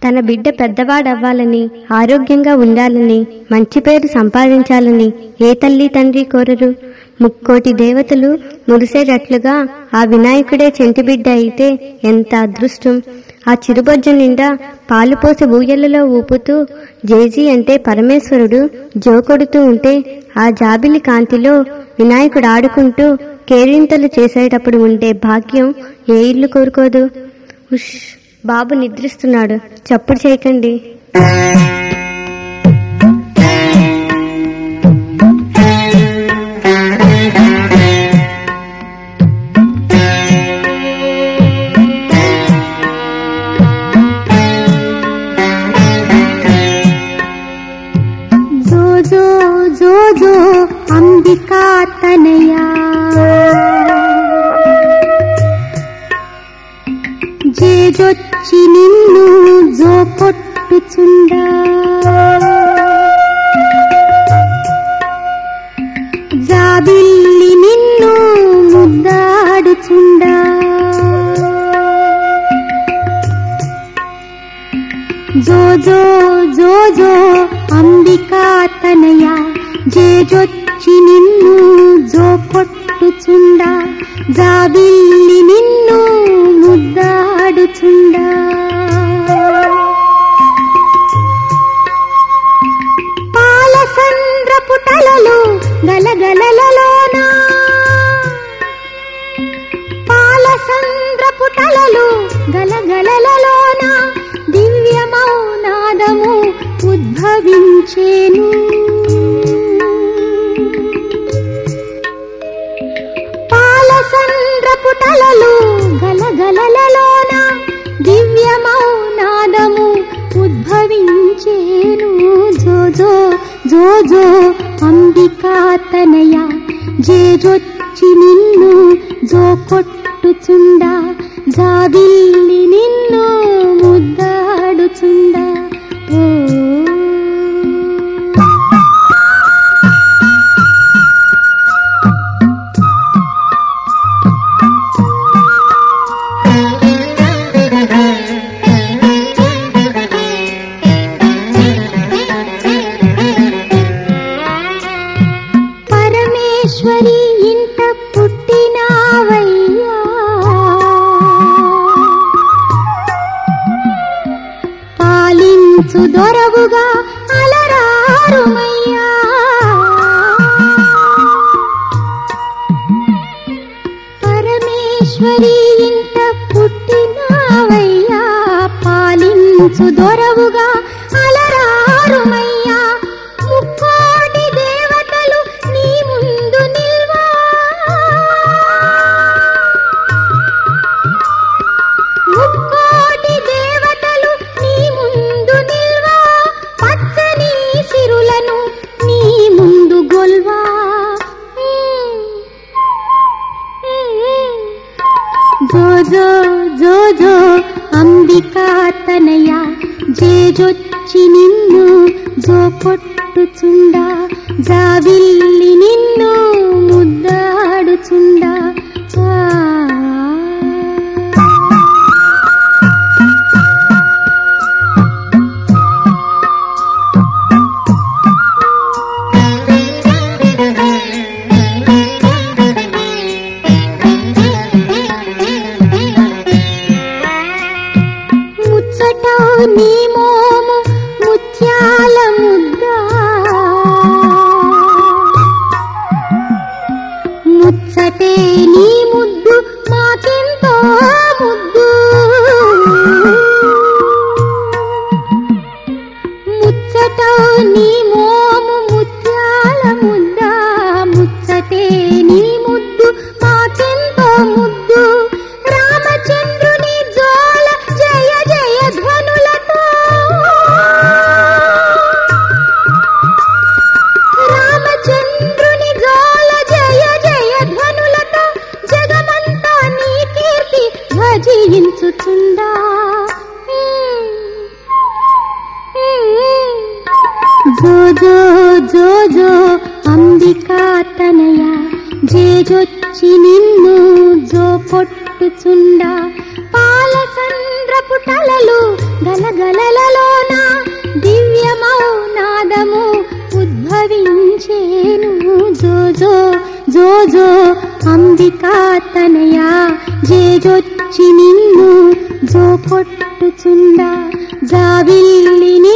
తన బిడ్డ పెద్దవాడవ్వాలని ఆరోగ్యంగా ఉండాలని మంచి పేరు సంపాదించాలని ఏ తల్లి తండ్రి కోరరు ముక్కోటి దేవతలు మురిసేటట్లుగా ఆ వినాయకుడే చెంటి బిడ్డ అయితే ఎంత అదృష్టం ఆ చిరుబొజ్జ నిండా పాలు పోసి ఊయలలో ఊపుతూ జేజీ అంటే పరమేశ్వరుడు జోకొడుతూ ఉంటే ఆ జాబిలి కాంతిలో వినాయకుడు ఆడుకుంటూ కేరింతలు చేసేటప్పుడు ఉండే భాగ్యం ఏ ఇల్లు కోరుకోదు ఉష్ బాబు నిద్రిస్తున్నాడు చప్పుడు చేయకండి జో జో జో జో అంబికా తనయా జేజొచ్చి నిన్ను జో కొట్టుచుండా జాబిల్లి నిన్ను ముద్దాడుచుండా జో జో జో జో అంబికా తనయ జేజొచ్చి నిన్ను జో కొట్టుచుండా జాబిల్లి నిన్ను ముద్దాడుచుండా పాలసంద్ర పుటలలు గలగలలలోనా పాలసంద్ర పుటలలు గలగలలలోన దివ్యమౌనాదము ఉద్భవించేను పాలసంద్ర పుటలలు గలగలలలోన దివ్యమౌనాదము ఉద్భవించేను జో జో జో జో అంబికా తనయ జేజొచ్చి నిన్ను జో కొట్టుచుండా జాబిల్లి నిన్ను ముద్దాడుచుండా ఓ పరమేశ్వరి ఇంట పుట్టినావయ్యా పాలించు దొరవుగా అలరారుమయ్యా పరమేశ్వరి ఇంట పుట్టినావయ్యా పాలించు దొరవుగా అలరారుమయ్యా ముక్కోటి దేవతలు నీ ముందు నిల్వా ముక్కోటి దేవతలు నీ ముందు నిల్వా పచ్చని సిరులను నీ ముందు గొల్వా జో జో జో జో అంబికా తనయ జేజొచ్చి నిన్ను జో కొట్టుచుండా జావిల్లి నిన్ను ముద్దాడుచుండా ఆ. ముచ్చట నీ మోము ముత్యాల ముద్ద ముచ్చటే నీ ముద్దు మాకెంతో ముద్దు ముచ్చట నీ మోము ముత్యాల ముద్ద ముచ్చటే నీ ముద్దు మాకెంతో ముద్దు రామచంద్రుని జోల జయ జయ ధ్వనులతో రామచంద్రుని జోల జయ జయ ధ్వనులతో జగమంతా నీ కీర్తి భజించుచుందా జో జో జో జో అంబికా తనయ జేజొచ్చి నిన్ను జో పొట్టుచుండా పాలసంద్ర పుటలలు గలగలల జో అంబికా తనయా జేజొచ్చి నిన్ను జో కొట్టుచుండా జావిల్లిని